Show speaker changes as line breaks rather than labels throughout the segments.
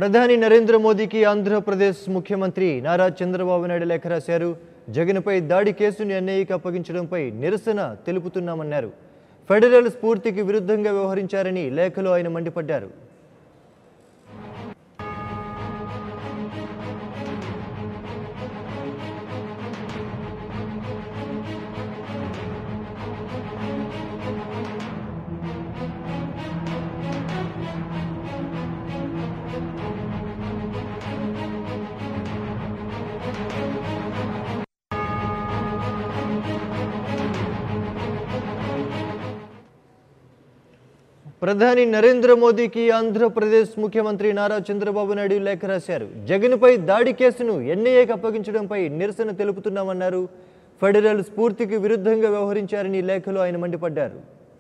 ప్రధాని నరేంద్ర మోదీకి ఆంధ్రప్రదేశ్ ముఖ్యమంత్రి నారా చంద్రబాబు నాయుడు లేఖ రాశారు జగన్పై దాడి కేసును ఎన్ఐఏకి అప్పగించడంపై నిరసన తెలుపుతున్నామన్నారు ఫెడరల్ స్ఫూర్తికి విరుద్ధంగా వ్యవహరించారని లేఖలో ఆయన మండిపడ్డారు ప్రధాని నరేంద్ర మోదీకి ఆంధ్రప్రదేశ్ ముఖ్యమంత్రి నారా చంద్రబాబు నాయుడు లేఖ రాశారు జగన్పై దాడి కేసును ఎన్ఐఏకి అప్పగించడంపై నిరసన తెలుపుతున్నామన్నారు ఫెడరల్ స్ఫూర్తికి విరుద్ధంగా వ్యవహరించారని లేఖలో ఆయన మండిపడ్డారు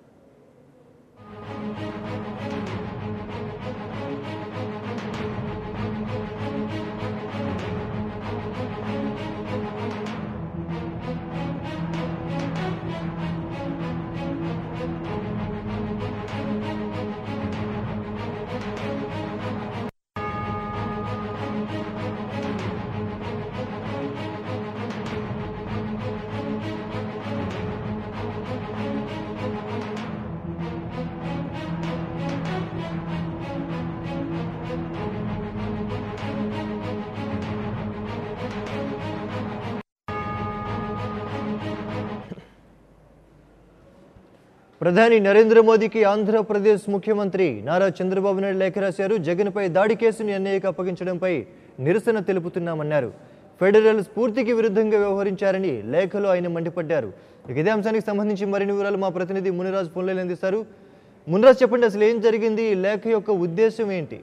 ప్రధాని నరేంద్ర మోదీకి ఆంధ్రప్రదేశ్ ముఖ్యమంత్రి నారా చంద్రబాబు నాయుడు లేఖ రాశారు జగన్పై దాడి కేసును ఎన్ఐఏకి అప్పగించడంపై నిరసన తెలుపుతున్నామన్నారు ఫెడరల్ స్ఫూర్తికి విరుద్ధంగా వ్యవహరించారని లేఖలో ఆయన మండిపడ్డారు ఇక ఇదే అంశానికి సంబంధించి మరిన్ని వివరాలు మా ప్రతినిధి మునిరాజ్ ఫోన్లో అందిస్తారు మునిరాజ్ చెప్పండి అసలు ఏం జరిగింది ఈ లేఖ యొక్క ఉద్దేశం ఏంటి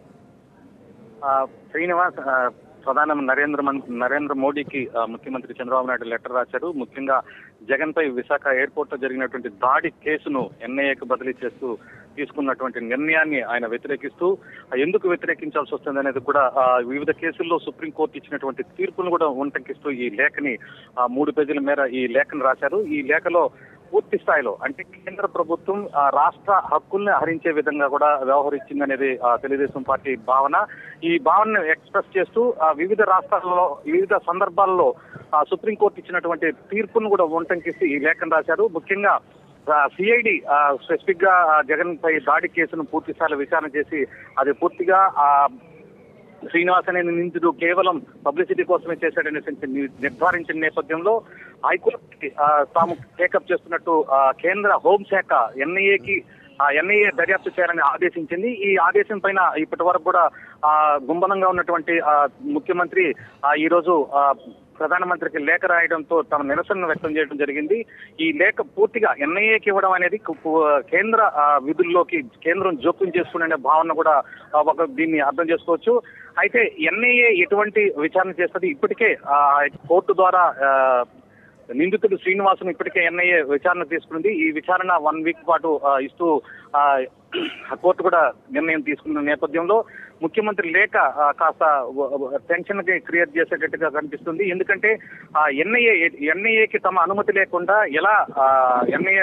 ఆ, శ్రీనివాస్ ఆ, ప్రధాని నరేంద్ర మన్- నరేంద్ర మోడీకి ఆ, ముఖ్యమంత్రి చంద్రబాబు నాయుడు లెటర్ రాశారు ముఖ్యంగా జగన్ పై విశాఖ ఎయిర్పోర్ట్ లో జరిగినటువంటి దాడి కేసును ఎన్ఐఏకి బదిలీ చేస్తూ తీసుకున్నటువంటి నిర్ణయాన్ని ఆయన వ్యతిరేకిస్తూ ఆ, ఎందుకు వ్యతిరేకించాల్సి వస్తుంది అనేది కూడా ఆ, వివిధ కేసుల్లో సుప్రీంకోర్టు ఇచ్చినటువంటి తీర్పును కూడా ఉటంకిస్తూ ఈ లేఖని ఆ, మూడు పేజీల మేర ఈ లేఖను రాశారు ఈ లేఖలో పూర్తి స్థాయిలో అంటే కేంద్ర ప్రభుత్వం ఆ, రాష్ట్ర హక్కుల్ని హరించే విధంగా కూడా వ్యవహరించిందనేది ఆ, తెలుగుదేశం పార్టీ భావన ఈ భావనను ఎక్స్ప్రెస్ చేస్తూ ఆ, వివిధ రాష్ట్రాల్లో వివిధ సందర్భాల్లో ఆ, సుప్రీంకోర్టు ఇచ్చినటువంటి తీర్పును కూడా ఉటంకిస్తూ ఈ లేఖను రాశారు ముఖ్యంగా సిఐడి స్పెసిఫిక్ గా ఆ, జగన్ పై దాడి కేసును పూర్తి స్థాయిలో విచారణ చేసి అది పూర్తిగా ఆ శ్రీనివాస్ అనే నిందితుడు కేవలం పబ్లిసిటీ కోసమే చేశాడని ని- నిర్ధారించిన నేపథ్యంలో హైకోర్టుకి ఆ, తాము టేకప్ చేస్తున్నట్టు ఆ, కేంద్ర హోంశాఖ ఎన్ఐఏకి ఎన్ఐఏ దర్యాప్తు చేయాలని ఆదేశించింది ఈ ఆదేశం పైన ఇప్పటి వరకు కూడా ఆ, గుంబనంగా ఉన్నటువంటి ఆ, ముఖ్యమంత్రి ఆ, ఈ రోజు ఆ, ప్రధానమంత్రికి లేఖ రాయడంతో తమ నిరసనను వ్యక్తం చేయడం జరిగింది ఈ లేఖ పూర్తిగా ఎన్ఐఏకి ఇవ్వడం అనేది కు- కు- కేంద్ర ఆ, విధుల్లోకి కేంద్రం జోక్యం చేసుకునే భావన కూడా ఆ, ఒక దీన్ని అర్థం చేసుకోవచ్చు అయితే ఎన్ఐఏ ఎటువంటి విచారణ చేస్తుంది ఇప్పటికే ఆ, కోర్టు ద్వారా ఆ, నిందితుడు శ్రీనివాసును ఇప్పటికే ఎన్ఐఏ విచారణ తీసుకుంది ఈ విచారణ వన్ వీక్ పాటు ఆ, ఇస్తూ ఆ, కోర్టు కూడా నిర్ణయం తీసుకున్న నేపథ్యంలో ముఖ్యమంత్రి లేఖ ఆ, కాస్త టెన్షన్ కి క్రియేట్ చేసేటట్టుగా కనిపిస్తుంది ఎందుకంటే ఆ ఎన్ఐఏ ఎన్ఐఏకి తమ అనుమతి లేకుండా ఎలా ఎన్ఐఏ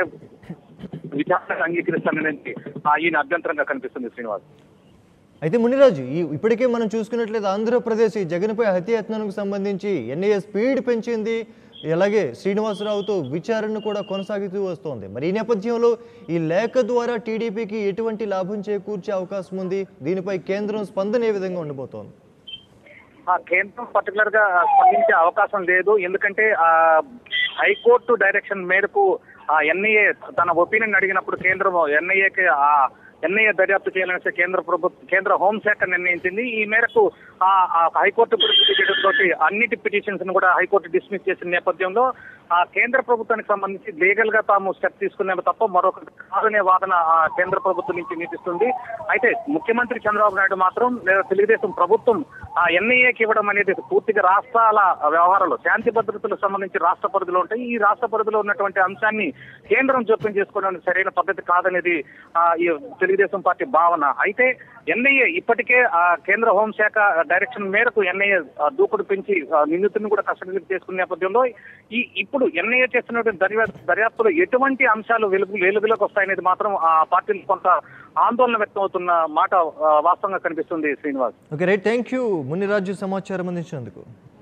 విచారణ అంగీకరిస్తాననేది ఆ, ఈయన అభ్యంతరంగా కనిపిస్తుంది శ్రీనివాస్
అయితే మునిరాజు ఈ ఇప్పటికే మనం చూసుకున్నట్లయితే ఆంధ్రప్రదేశ్ ఈ జగన్పై హత్యాయత్నానికి సంబంధించి ఎన్ఐఏ స్పీడ్ పెంచింది అలాగే శ్రీనివాసరావుతో విచారణ కూడా కొనసాగుతూ వస్తోంది మరి ఈ నేపథ్యంలో ఈ లేఖ ద్వారా టీడీపీకి ఎటువంటి లాభం చేకూర్చే అవకాశం ఉంది దీనిపై కేంద్రం స్పందన ఏ విధంగా ఉండబోతోంది
ఆ కేంద్రం పర్టికులర్ గా స్పందించే అవకాశం లేదు ఎందుకంటే ఆ హైకోర్టు డైరెక్షన్ మేరకు ఆ ఎన్ఐఏ తన ఒపీనియన్ అడిగినప్పుడు కేంద్రం ఎన్ఐఏకి ఆ ఎన్ఐఏ దర్యాప్తు చేయాలని కేంద్ర ప్రభుత్వం కేంద్ర హోంశాఖ నిర్ణయించింది ఈ మేరకు ఆ ఆ హైకోర్టు తోటి అన్నిటి పిటిషన్స్ ను కూడా హైకోర్టు డిస్మిస్ చేసిన నేపథ్యంలో ఆ కేంద్ర ప్రభుత్వానికి సంబంధించి లీగల్ గా తాము స్టెప్ తీసుకునే తప్ప మరొక కాదనే వాదన ఆ కేంద్ర ప్రభుత్వం నుంచి వినిపిస్తుంది అయితే ముఖ్యమంత్రి చంద్రబాబు నాయుడు మాత్రం లేదా తెలుగుదేశం ప్రభుత్వం ఆ ఎన్ఐఏకి ఇవ్వడం అనేది పూర్తిగా రాష్ట్రాల వ్యవహారాలు శాంతి భద్రతలకు సంబంధించి రాష్ట్ర పరిధిలో ఉంటాయి ఈ రాష్ట్ర పరిధిలో ఉన్నటువంటి అంశాన్ని కేంద్రం జోక్యం చేసుకోవడం సరైన పద్ధతి కాదనేది ఆ, ఈ తెలుగుదేశం పార్టీ భావన అయితే ఎన్ఐఏ ఇప్పటికే ఆ కేంద్ర హోంశాఖ డైరెక్షన్ మేరకు ఎన్ఐఏ దూకుడు పెంచి ఆ, నిందితుడిని కూడా కస్టడీలోకి తీసుకున్న నేపథ్యంలో ఈ ఇప్పుడు ఇప్పుడు ఎన్ఐఏ చేస్తున్నటువంటి దర్యాప్తు దర్యాప్తులో ఎటువంటి అంశాలు వెలుగు వెలుగులోకి వస్తాయనేది మాత్రం ఆ పార్టీలు కొంత ఆందోళన వ్యక్తం అవుతున్న మాట ఆ, వాస్తవంగా కనిపిస్తుంది Srinivas
okay right thank you Muniraju సమాచారం అందించినందుకు